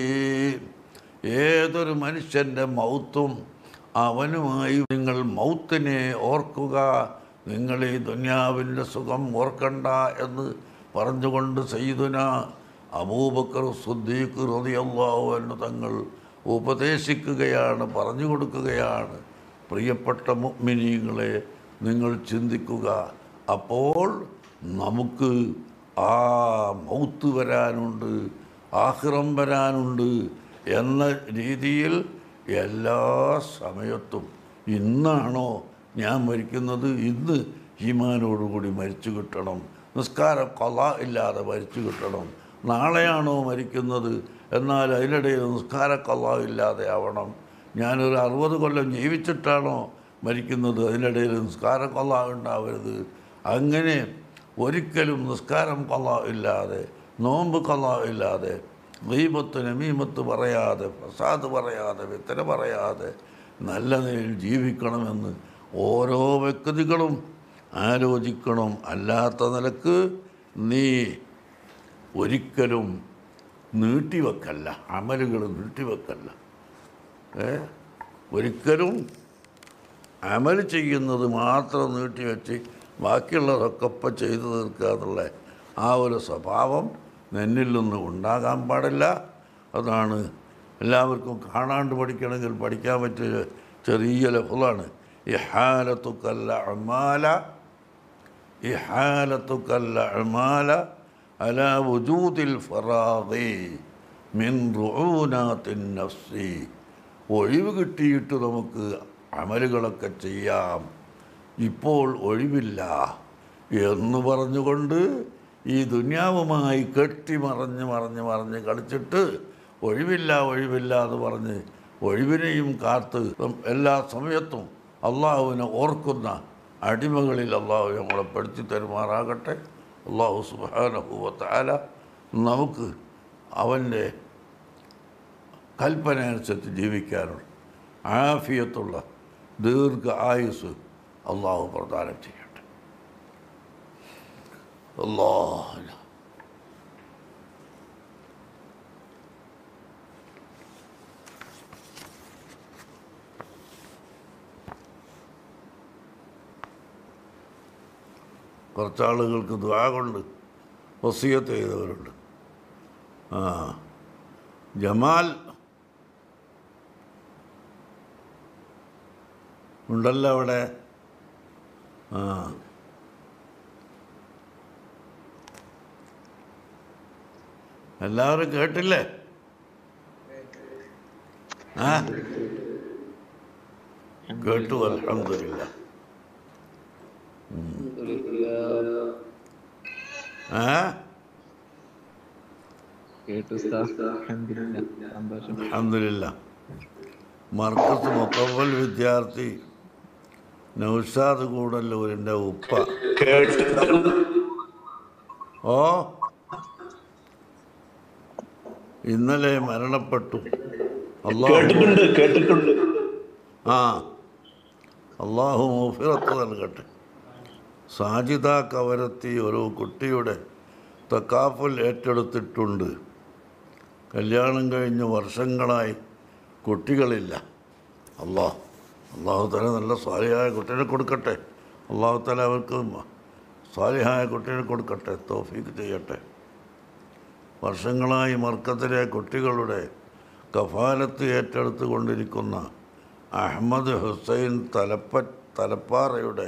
ഏതൊരു മനുഷ്യൻ്റെ മൗത്തും അവനുമായി നിങ്ങൾ മൗത്തിനെ ഓർക്കുക നിങ്ങൾ ഈ ദുന്യാവിൻ്റെ സുഖം ഓർക്കണ്ട എന്ന് പറഞ്ഞുകൊണ്ട് സയ്യിദുന അബൂബക്കർ സുദ്ദീഖ് റളിയല്ലാഹു അൻഹു തങ്ങൾ ഉപദേശിക്കുകയാണ് പറഞ്ഞു കൊടുക്കുകയാണ് പ്രിയപ്പെട്ട മുഅ്മിനീങ്ങളെ നിങ്ങൾ ചിന്തിക്കുക അപ്പോൾ നമുക്ക് ആ മൗത്ത് വരാനുണ്ട് ആഹ്റം വരാനുണ്ട് എന്ന രീതിയിൽ എല്ലാ സമയത്തും ഇന്നാണോ ഞാൻ മരിക്കുന്നത് ഇന്ന് ഈമാനോടുകൂടി മരിച്ചു കിട്ടണം നിസ്കാരം കൊല ഇല്ലാതെ മരിച്ചു കിട്ടണം നാളെയാണോ മരിക്കുന്നത് എന്നാൽ അതിനിടയിൽ നിസ്കാര കൊല ഇല്ലാതെ ആവണം ഞാനൊരു അറുപത് കൊല്ലം ജീവിച്ചിട്ടാണോ മരിക്കുന്നത് അതിനിടയിൽ നിസ്കാര കൊല ഉണ്ടാവരുത് അങ്ങനെ ഒരിക്കലും നിസ്കാരം കൊല ഇല്ലാതെ നോമ്പ് കൊല ഇല്ലാതെ ദീപത്ത് നമീമത്ത് പറയാതെ പ്രസാദ് പറയാതെ വിത്തന പറയാതെ നല്ല നിലയിൽ ജീവിക്കണമെന്ന് ഓരോ വ്യക്തികളും ആലോചിക്കണം അല്ലാത്ത നിലക്ക് നീ ഒരിക്കലും നീട്ടിവെക്കല്ല അമലുകൾ നീട്ടിവെക്കല്ല ഏ ഒരിക്കലും അമൽ ചെയ്യുന്നത് മാത്രം നീട്ടിവെച്ച് ബാക്കിയുള്ളതൊക്കെ ഇപ്പം ചെയ്തു തീർക്കുക എന്നുള്ള ആ ഒരു സ്വഭാവം നിന്നിൽ നിന്ന് ഉണ്ടാകാൻ പാടില്ല അതാണ് എല്ലാവർക്കും കാണാണ്ട് പഠിക്കണമെങ്കിൽ പഠിക്കാൻ പറ്റിയ ചെറിയ ലഫുളാണ് ഇഹാലത്തുക്കല്ല അമാല ഇഹാലത്തുക്കല്ല അമാല അല വുജൂദിൽ ഫറാദി മിൻ റുഊനാത്തിൻ നഫ്സി ഒഴിവ് കിട്ടിയിട്ട് നമുക്ക് അമലുകളൊക്കെ ചെയ്യാം ഇപ്പോൾ ഒഴിവില്ല എന്ന് പറഞ്ഞുകൊണ്ട് ഈ ദുന്യാവുമായി കെട്ടി മറഞ്ഞ് മറഞ്ഞ് മറഞ്ഞ് കളിച്ചിട്ട് ഒഴിവില്ല ഒഴിവില്ല എന്ന് പറഞ്ഞ് ഒഴിവിനെയും കാത്ത് എല്ലാ സമയത്തും അള്ളാഹുവിനെ ഓർക്കുന്ന അടിമകളിൽ അള്ളാഹു നമ്മളെ പെടുത്തി തരുമാറാകട്ടെ അള്ളാഹു സുബാനഹുവത്താല നമുക്ക് അവൻ്റെ കൽപ്പന അനുസരിച്ച് ജീവിക്കാനുള്ള ആഫിയത്തുള്ള ദീർഘ ആയുസ് അള്ളാഹു പ്രദാനം ചെയ്യട്ടെ അള്ളാഹ് കുറച്ചാളുകൾക്ക് ദ്വാ കൊണ്ട് വസിയത്ത് ചെയ്തവരുണ്ട് ആ ജമാൽ ഉണ്ടല്ലോ അവിടെ ആ എല്ലാവരും കേട്ടില്ലേ ആ കേട്ടു അലഹമില്ല ആ കേട്ടു ഉസ്താദ്. അൽഹംദുലില്ലാ. സന്തോഷം അലഹമില്ല മർക്കസ് മുക്കവൽ വിദ്യാർത്ഥി നൗഷാദ് കൂടല്ലൂരിൻ്റെ ഉപ്പ ഓ ഇന്നലെ മരണപ്പെട്ടു അള്ളാഹു കേട്ടിട്ടുണ്ട് കേട്ടിട്ടുണ്ട് ആ അള്ളാഹു മുഫിറത്ത് നൽകട്ടെ സാജിദ കവരത്തി ഒരു കുട്ടിയുടെ തക്കാഫൽ ഏറ്റെടുത്തിട്ടുണ്ട് കല്യാണം കഴിഞ്ഞ് വർഷങ്ങളായി കുട്ടികളില്ല അള്ളാഹ് അള്ളാഹു തല നല്ല സ്വാലിഹായ കുട്ടീനെ കൊടുക്കട്ടെ അള്ളാഹു തല അവർക്ക് സ്വാലിഹായ കുട്ടീനെ കൊടുക്കട്ടെ തോഫീക്ക് ചെയ്യട്ടെ വർഷങ്ങളായി മർക്കത്തിലെ കുട്ടികളുടെ കഫാലത്ത് ഏറ്റെടുത്തു കൊണ്ടിരിക്കുന്ന അഹമ്മദ് ഹുസൈൻ തലപ്പ തലപ്പാറയുടെ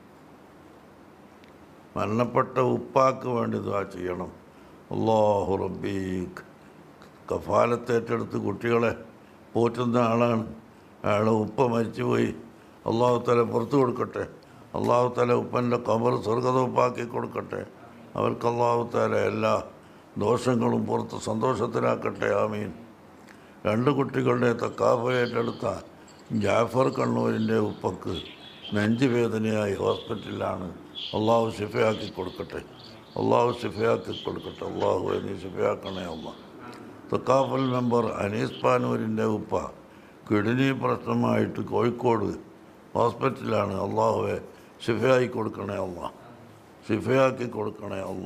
മരണപ്പെട്ട ഉപ്പാക്ക് വേണ്ടി ദ്വാ ചെയ്യണം അള്ളാഹു റബ്ബീഖ് കഫാലത്ത് ഏറ്റെടുത്ത് കുട്ടികളെ പോറ്റുന്ന ആളാണ് അയാൾ ഉപ്പ മരിച്ചുപോയി അള്ളാഹു തല പുറത്തു കൊടുക്കട്ടെ അള്ളാഹു തല ഉപ്പൻ്റെ കബർ സ്വർഗതോപ്പാക്കി കൊടുക്കട്ടെ അവർക്ക് അള്ളാഹു തല എല്ലാ ദോഷങ്ങളും പുറത്ത് സന്തോഷത്തിലാക്കട്ടെ ആമീൻ രണ്ട് കുട്ടികളുടെ തക്കാഫ ഏറ്റെടുത്ത ജാഫർ കണ്ണൂരിൻ്റെ ഉപ്പക്ക് നെഞ്ചുവേദനയായി ഹോസ്പിറ്റലിലാണ് അള്ളാഹു ഷിഫയാക്കി കൊടുക്കട്ടെ അള്ളാഹു ഷിഫയാക്കി കൊടുക്കട്ടെ അള്ളാഹു നീ ഷിഫയാക്കണേ അമ്മ തക്കാഫൽ മെമ്പർ അനീസ് പാനൂരിൻ്റെ ഉപ്പ കിഡ്നി പ്രശ്നമായിട്ട് കോഴിക്കോട് ഹോസ്പിറ്റലിലാണ് അള്ളാഹുവെ ഷിഫയായി കൊടുക്കണേ അമ്മ ഷിഫയാക്കി കൊടുക്കണേ അമ്മ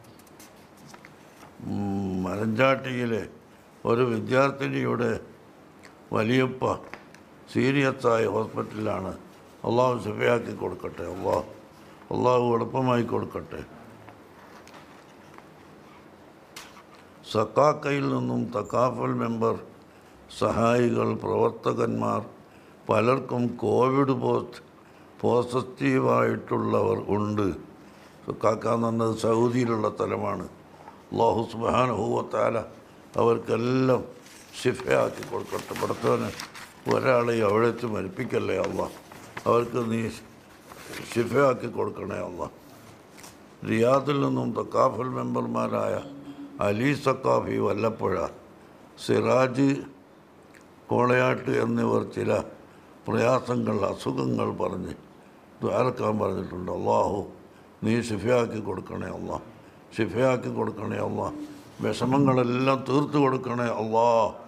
മലഞ്ചാട്ടിയിലെ ഒരു വിദ്യാർത്ഥിനിയുടെ വലിയപ്പ സീരിയസായ ഹോസ്പിറ്റലിലാണ് അള്ളാഹു ശിഫയാക്കി കൊടുക്കട്ടെ അള്ളാഹു അള്ളാഹു എളുപ്പമായി കൊടുക്കട്ടെ സക്കാക്കയിൽ നിന്നും തക്കാഫൽ മെമ്പർ സഹായികൾ പ്രവർത്തകന്മാർ പലർക്കും കോവിഡ് പോസ്റ്റ് പോസിറ്റീവായിട്ടുള്ളവർ ഉണ്ട് സക്കാക്ക എന്ന് പറഞ്ഞത് സൗദിയിലുള്ള സ്ഥലമാണ് അള്ളാഹു സുബാനുഭവത്താല അവർക്കെല്ലാം ഷിഫയാക്കി കൊടുക്കട്ടെ പഠിത്തവന് ഒരാളെയും അവിടെ വെച്ച് മരിപ്പിക്കല്ലേ അല്ല അവർക്ക് നീ ഷിഫയാക്കി കൊടുക്കണേ അല്ല റിയാദിൽ നിന്നും തക്കാഫൽ മെമ്പർമാരായ അലി സക്കാഫി വല്ലപ്പുഴ സിറാജ് കോളയാട്ട് എന്നിവർ ചില പ്രയാസങ്ങൾ അസുഖങ്ങൾ പറഞ്ഞ് ദ്വാരക്കാൻ പറഞ്ഞിട്ടുണ്ട് അള്ളാഹു നീ ഷിഫയാക്കി കൊടുക്കണേ അള്ളാഹ് ഷിഫയാക്കി കൊടുക്കണേ അള്ളാ വിഷമങ്ങളെല്ലാം തീർത്തു കൊടുക്കണേ അള്ളാ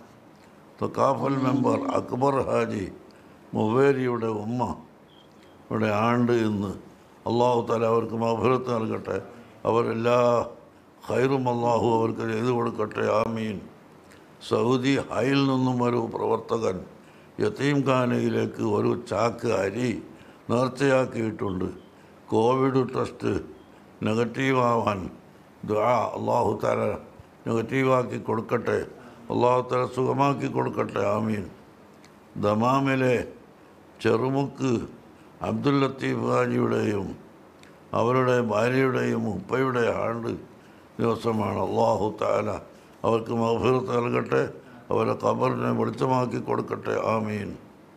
തക്കാഫൽ മെമ്പർ അക്ബർ ഹാജി മുവേരിയുടെ ഉമ്മ ഇവിടെ ആണ്ട് ഇന്ന് അള്ളാഹു തല അവർക്ക് മഫലത്ത് നൽകട്ടെ അവരെല്ലാ ഹൈറും അള്ളാഹു അവർക്ക് ചെയ്തു കൊടുക്കട്ടെ ആമീൻ സൗദി ഹൈൽ നിന്നും ഒരു പ്രവർത്തകൻ യത്തീം ഖാനയിലേക്ക് ഒരു ചാക്ക് അരി നേർച്ചയാക്കിയിട്ടുണ്ട് കോവിഡ് ടെസ്റ്റ് നെഗറ്റീവാവാൻ ദുആ അള്ളാഹു താല നെഗറ്റീവാക്കി കൊടുക്കട്ടെ അള്ളാഹു താല സുഖമാക്കി കൊടുക്കട്ടെ ആമീൻ ദമാമിലെ ചെറുമുക്ക് അബ്ദുൽ ലത്തീഫ് ഹാജിയുടെയും അവരുടെ ഭാര്യയുടെയും ഉപ്പയുടെ ആണ്ട് ദിവസമാണ് അള്ളാഹു താല അവർക്ക് മഹഫിറത്ത് നൽകട്ടെ അവരെ ഖബറിനെ വെളിച്ചമാക്കി കൊടുക്കട്ടെ ആമീൻ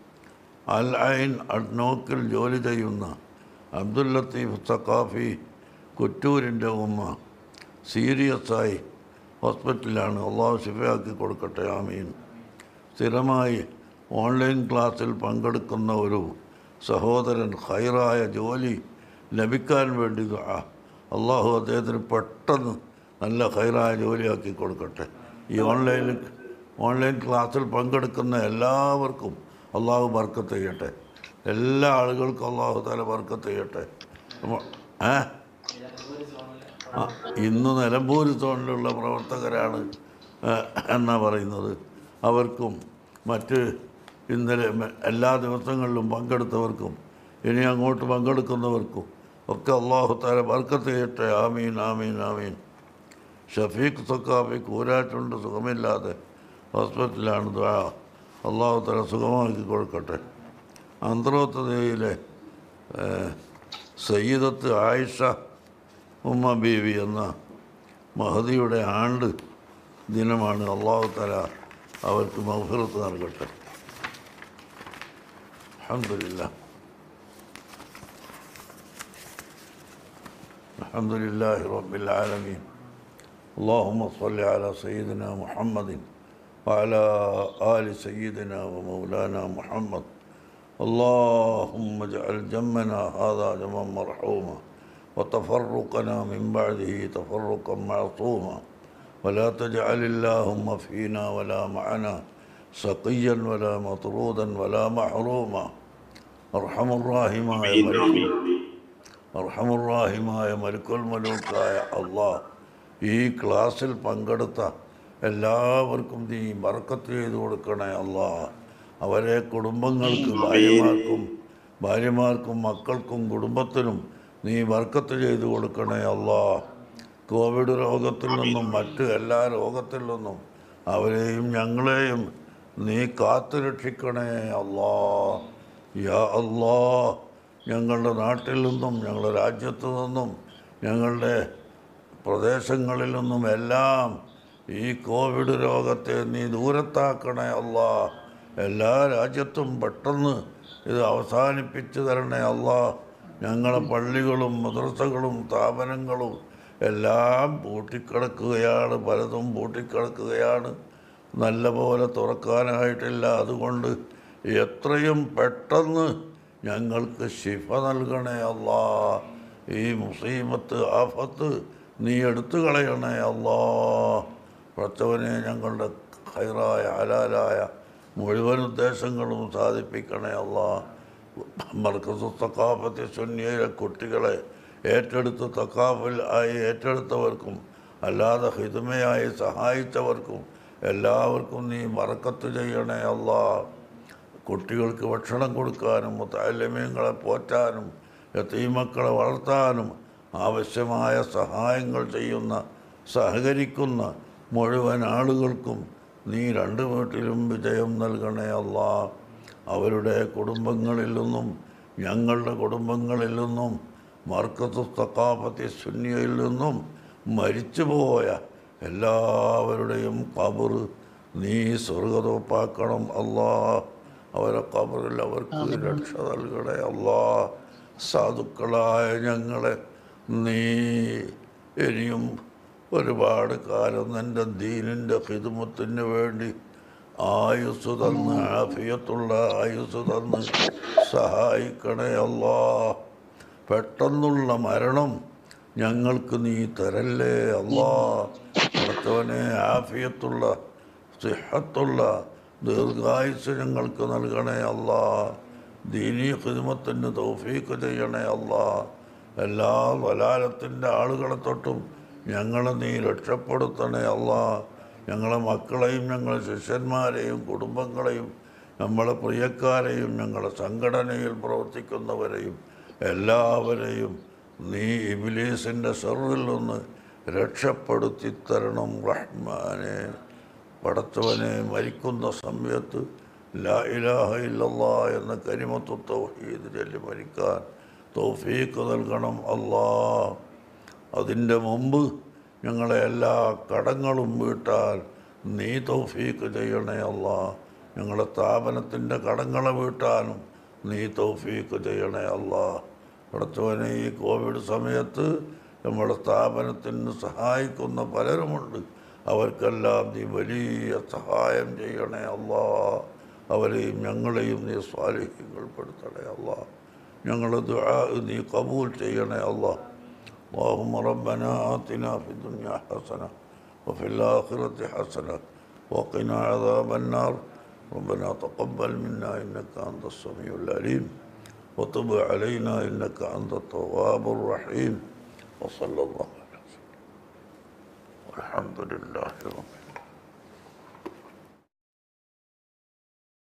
അൽ ഐൻ അഡ്നോക്കിൽ ജോലി ചെയ്യുന്ന അബ്ദുൽ ലത്തീഫ് സക്കാഫി കുറ്റൂരിൻ്റെ ഉമ്മ സീരിയസായി ഹോസ്പിറ്റലിലാണ് അള്ളാഹു ശിഫയാക്കി കൊടുക്കട്ടെ ആമീൻ സ്ഥിരമായി ഓൺലൈൻ ക്ലാസ്സിൽ പങ്കെടുക്കുന്ന ഒരു സഹോദരൻ ഹൈറായ ജോലി ലഭിക്കാൻ വേണ്ടി ദുആ. അള്ളാഹു അദ്ദേഹത്തിന് പെട്ടെന്ന് നല്ല ഹൈറായ ജോലിയാക്കി കൊടുക്കട്ടെ ഈ ഓൺലൈനിൽ ഓൺലൈൻ ക്ലാസ്സിൽ പങ്കെടുക്കുന്ന എല്ലാവർക്കും അള്ളാഹു ബർക്കത്ത് ചെയ്യട്ടെ എല്ലാ ആളുകൾക്കും അള്ളാഹു തല ബർക്കത്ത് ചെയ്യട്ടെ നമ്മ- ഏ ആ, ഇന്ന് നിലമ്പൂർ സോണിലുള്ള പ്രവർത്തകരാണ് ഏ, എന്നാ പറയുന്നത് അവർക്കും മറ്റ് ഇന്നലെ മ- എല്ലാ ദിവസങ്ങളിലും പങ്കെടുത്തവർക്കും ഇനി അങ്ങോട്ട് പങ്കെടുക്കുന്നവർക്കും ഒക്കെ അള്ളാഹു താല ബർക്കത്ത് ചെയ്യട്ടെ ആമീൻ ആമീൻ ആമീൻ ഷഫീഖ് സക്കാഫി കൂരാറ്റുണ്ട് സുഖമില്ലാതെ ഹോസ്പിറ്റലാണ് ദ്വാ അള്ളാഹു തല സുഖമാക്കി കൊടുക്കട്ടെ അന്തരോത്തതയിലെ സയ്യിദത്ത് ആയിഷ ഉമ്മ ബീവി എന്ന മഹദിയുടെ ആണ്ട് ദിനമാണ് അള്ളാഹു തല അവർക്ക് മൗഫിറത്ത് നൽകട്ടെ അലഹമില്ല الحمد لله رب العالمين اللهم صل على سيدنا محمد وعلى آل سيدنا ومولانا محمد اللهم اجعل جمنا هذا جما مرحوما وتفرقنا من بعده تفرقا معصوما ولا تجعل اللهم فينا ولا معنا سقيا ولا مطرودا ولا محروما ارحم الراحمين ملك അർഹമുറാഹിമായ മരുക്കുൽ മലൂക്കായ അള്ളാഹ് ഈ ക്ലാസ്സിൽ പങ്കെടുത്ത എല്ലാവർക്കും നീ ബർക്കത്ത് ചെയ്തു കൊടുക്കണേ അള്ളാഹ് അവരെ കുടുംബങ്ങൾക്ക് ഭാര്യമാർക്കും ഭാര്യമാർക്കും മക്കൾക്കും കുടുംബത്തിനും നീ ബർക്കത്ത് ചെയ്തു കൊടുക്കണേ അള്ളാഹ് കോവിഡ് രോഗത്തിൽ നിന്നും മറ്റ് എല്ലാ രോഗത്തിൽ നിന്നും അവരെയും ഞങ്ങളെയും നീ കാത്തു രക്ഷിക്കണേ അള്ളാ യാ അള്ളാ ഞങ്ങളുടെ നാട്ടിൽ നിന്നും ഞങ്ങളുടെ രാജ്യത്തു നിന്നും ഞങ്ങളുടെ പ്രദേശങ്ങളിൽ നിന്നും എല്ലാം ഈ കോവിഡ് രോഗത്തെ നീ ദൂരത്താക്കണേ അല്ലാ എല്ലാ രാജ്യത്തും പെട്ടെന്ന് ഇത് അവസാനിപ്പിച്ചു തരണേ അല്ലാ ഞങ്ങളെ പള്ളികളും മദ്രസകളും സ്ഥാപനങ്ങളും എല്ലാം പൂട്ടിക്കിടക്കുകയാണ് പലതും പൂട്ടിക്കിടക്കുകയാണ് നല്ല പോലെ തുറക്കാനായിട്ടില്ല അതുകൊണ്ട് എത്രയും പെട്ടെന്ന് ഞങ്ങൾക്ക് ശിഫ നൽകണേ അല്ലാ ഈ മുസീമത്ത് ആഫത്ത് നീ എടുത്തു കളയണേ അല്ലാ പ്രച്ചവനെ ഞങ്ങളുടെ ഹൈറായ ഹലാലായ മുഴുവൻ ഉദ്ദേശങ്ങളും സാധിപ്പിക്കണേ അല്ലാ മർക്കസ് തക്കാഫത്തെ സുന്നിയിലെ കുട്ടികളെ ഏറ്റെടുത്ത് തക്കാഫിൽ ആയി ഏറ്റെടുത്തവർക്കും അല്ലാതെ ഹിതമയായി സഹായിച്ചവർക്കും എല്ലാവർക്കും നീ മറക്കത്ത് ചെയ്യണേ അല്ലാ കുട്ടികൾക്ക് ഭക്ഷണം കൊടുക്കാനും മുത്താലമ്യങ്ങളെ പോറ്റാനും യത്തീമക്കളെ വളർത്താനും ആവശ്യമായ സഹായങ്ങൾ ചെയ്യുന്ന സഹകരിക്കുന്ന മുഴുവൻ ആളുകൾക്കും നീ രണ്ട് വീട്ടിലും വിജയം നൽകണേ അല്ലാ അവരുടെ കുടുംബങ്ങളിൽ നിന്നും ഞങ്ങളുടെ കുടുംബങ്ങളിൽ നിന്നും മർക്കത്ത് തക്കാപത്തി സുന്നിയയിൽ നിന്നും മരിച്ചുപോയ എല്ലാവരുടെയും കബർ നീ സ്വർഗതോപ്പാക്കണം അല്ലാ അവരെ കബറിൽ അവർക്ക് രക്ഷ നൽകണേ അല്ലാ സാധുക്കളായ ഞങ്ങളെ നീ ഇനിയും ഒരുപാട് കാലം നിൻ്റെ ദീനിൻ്റെ ഹിതുമത്തിന് വേണ്ടി ആയുസ് തന്ന് ആഫിയത്തുള്ള ആയുസ് തന്ന് സഹായിക്കണേ അല്ലാ പെട്ടെന്നുള്ള മരണം ഞങ്ങൾക്ക് നീ തരല്ലേ അല്ലാ അടുത്തവനെ ആഫിയത്തുള്ള സിഹത്തുള്ള ദീർഘായുസ് ഞങ്ങൾക്ക് നൽകണേ അല്ലാ ദീനീ ഹിദ്മത്തിന് തൗഫീക്ക് ചെയ്യണേ അല്ലാ എല്ലാ വലാലത്തിൻ്റെ ആളുകളെ തൊട്ടും ഞങ്ങളെ നീ രക്ഷപ്പെടുത്തണേ അല്ലാ ഞങ്ങളെ മക്കളെയും ഞങ്ങളെ ശിഷ്യന്മാരെയും കുടുംബങ്ങളെയും നമ്മളെ പ്രിയക്കാരെയും ഞങ്ങളുടെ സംഘടനയിൽ പ്രവർത്തിക്കുന്നവരെയും എല്ലാവരെയും നീ ഇബിലീസിൻ്റെ സെറിൽ നിന്ന് രക്ഷപ്പെടുത്തി തരണം റഹ്മാനെ പടച്ചവനെ മരിക്കുന്ന സമയത്ത് ലാ ഇലാഹ ഇല്ലല്ലാ എന്ന കരിമത്വ തൗഹീദ് ചൊല്ലി മരിക്കാൻ തൗഫീക്ക് നൽകണം അല്ലാ അതിൻ്റെ മുമ്പ് ഞങ്ങളെ എല്ലാ കടങ്ങളും വീട്ടാൻ നീ തൗഫീക്ക് ചെയ്യണേ അല്ലാ ഞങ്ങളുടെ സ്ഥാപനത്തിൻ്റെ കടങ്ങളെ വീട്ടാനും നീ തൗഫീക്ക് ചെയ്യണേ അല്ലാ പടച്ചവനെ ഈ കോവിഡ് സമയത്ത് നമ്മുടെ സ്ഥാപനത്തിന് സഹായിക്കുന്ന പലരുമുണ്ട് അവർക്കെല്ലാം നീ വലിയ സഹായം ചെയ്യണേ അല്ലാ അവരെയും ഞങ്ങളെയും നീ സ്വാലിഹ്യങ്ങൾ പെടുത്തണേ അല്ലാ ഞങ്ങളുടെ ദുആ നീ കബൂൽ ചെയ്യണേ അല്ലാ اللهم ربنا آتنا في الدنيا حسنة وفي الآخرة حسنة وقنا عذاب النار ربنا تقبل منا إنك أنت السميع العليم وتب علينا إنك أنت التواب الرحيم وصلى الله على سيدنا والحمد لله رب العالمين